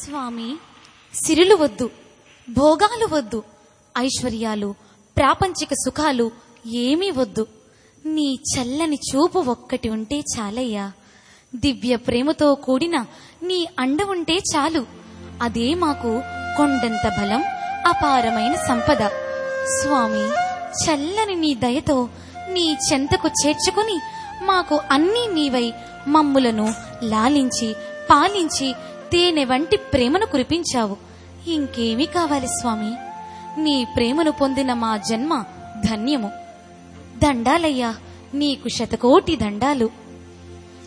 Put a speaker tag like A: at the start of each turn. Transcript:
A: స్వామి సిరులు వద్దు భోగాలు వద్దు ఐశ్వర్యాలు ప్రాపంచిక సుఖాలు ఏమీ వద్దు నీ చల్లని చూపు ఒక్కటి ఉంటే చాలయ్యా దివ్య ప్రేమతో కూడిన నీ అండ ఉంటే చాలు అదే మాకు కొండంత బలం అపారమైన సంపద స్వామి చల్లని నీ దయతో నీ చెంతకు చేర్చుకుని మాకు అన్నీ నీవై మమ్ములను లాలించి పాలించి తేనె వంటి ప్రేమను కురిపించావు ఇంకేమీ కావాలి స్వామి నీ ప్రేమను పొందిన మా జన్మ ధన్యము దండాలయ్యా నీకు శతకోటి దండాలు